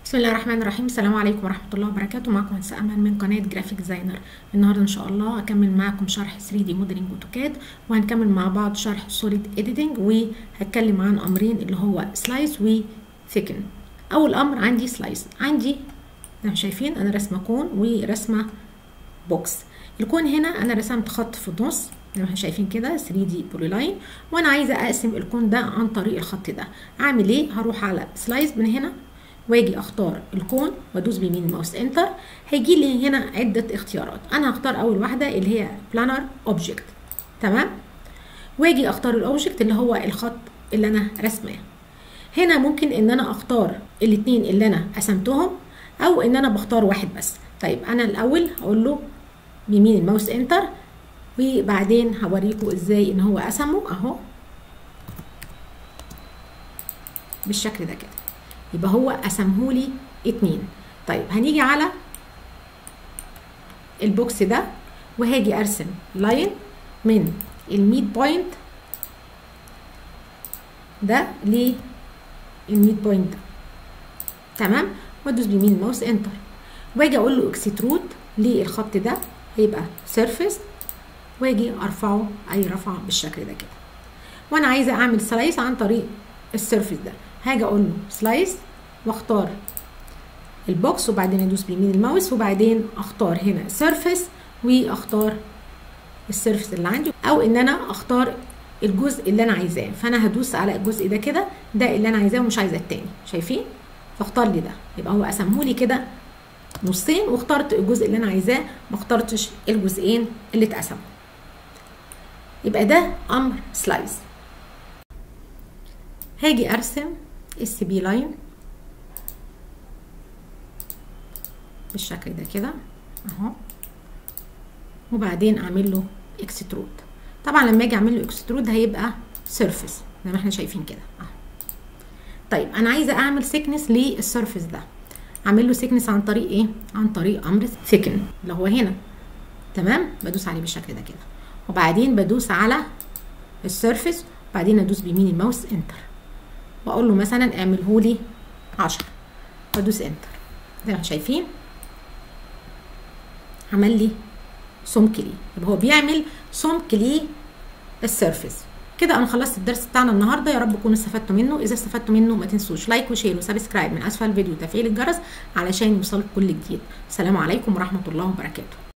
بسم الله الرحمن الرحيم السلام عليكم ورحمة الله وبركاته معكم هندسة أمل من قناة جرافيك ديزاينر النهاردة إن شاء الله هكمل معاكم شرح 3 دي موديلنج أوتوكاد وهنكمل مع بعض شرح سوليد إيديتنج وهتكلم عن أمرين اللي هو سلايس وثيكن أول أمر عندي سلايس عندي زي ما شايفين أنا رسمة كون ورسمة بوكس الكون هنا أنا رسمت خط في النص زي ما احنا شايفين كده 3 دي بولي لاين وانا عايزه اقسم الكون ده عن طريق الخط ده اعمل ايه هروح على سلايس من هنا واجي اختار الكون وادوس بيمين الماوس انتر هيجي لي هنا عده اختيارات انا هختار اول واحده اللي هي بلانر اوبجكت تمام واجي اختار الاوبجكت اللي هو الخط اللي انا رسماه هنا ممكن ان انا اختار الاثنين اللي انا قسمتهم او ان انا بختار واحد بس طيب انا الاول هقول له بيمين الماوس انتر وبعدين هوريكم ازاي ان هو قسمه اهو بالشكل ده كده يبقى هو قسمهولي اتنين طيب هنيجي على البوكس ده وهاجي ارسم لاين من الميد بوينت ده للميد بوينت ده تمام وادوس بيمين الماوس انتر واجي اقول له اكسترود للخط ده هيبقى سيرفيس واجي ارفعه اي رفع بالشكل ده كده وانا عايزه اعمل سلايس عن طريق السيرفيس ده هاجي اقول له سلايس واختار البوكس وبعدين ادوس بيمين الماوس وبعدين اختار هنا سيرفيس واختار السيرفيس اللي عندي او ان انا اختار الجزء اللي انا عايزاه فانا هدوس على الجزء ده كده ده اللي انا عايزاه ومش عايزه التاني شايفين فاختار لي ده يبقى هو قسمهولي كده نصين واخترت الجزء اللي انا عايزاه ما اخترتش الجزئين اللي اتقسموا يبقى ده امر سلايس هاجي ارسم اس بي لاين بالشكل ده كده اهو وبعدين اعمل له اكسترود طبعا لما اجي اعمل له اكسترود هيبقى سيرفيس زي ما احنا شايفين كده اهو طيب انا عايزه اعمل سيكنس للسيرفيس ده اعمل له سيكنس عن طريق ايه عن طريق امر ثيكن اللي هو هنا تمام بدوس عليه بالشكل ده كده وبعدين بدوس على السيرفيس وبعدين ادوس بيمين الماوس انتر واقول له مثلا اعمله لي 10 وادوس انتر زي ما شايفين عمل لي سمك ليه يبقى هو بيعمل سمك ليه السيرفيس كده انا خلصت الدرس بتاعنا النهارده يا رب تكونوا استفدتوا منه اذا استفدتوا منه ما تنسوش لايك وشير وسبسكرايب من اسفل الفيديو وتفعيل الجرس علشان يوصلك كل جديد السلام عليكم ورحمه الله وبركاته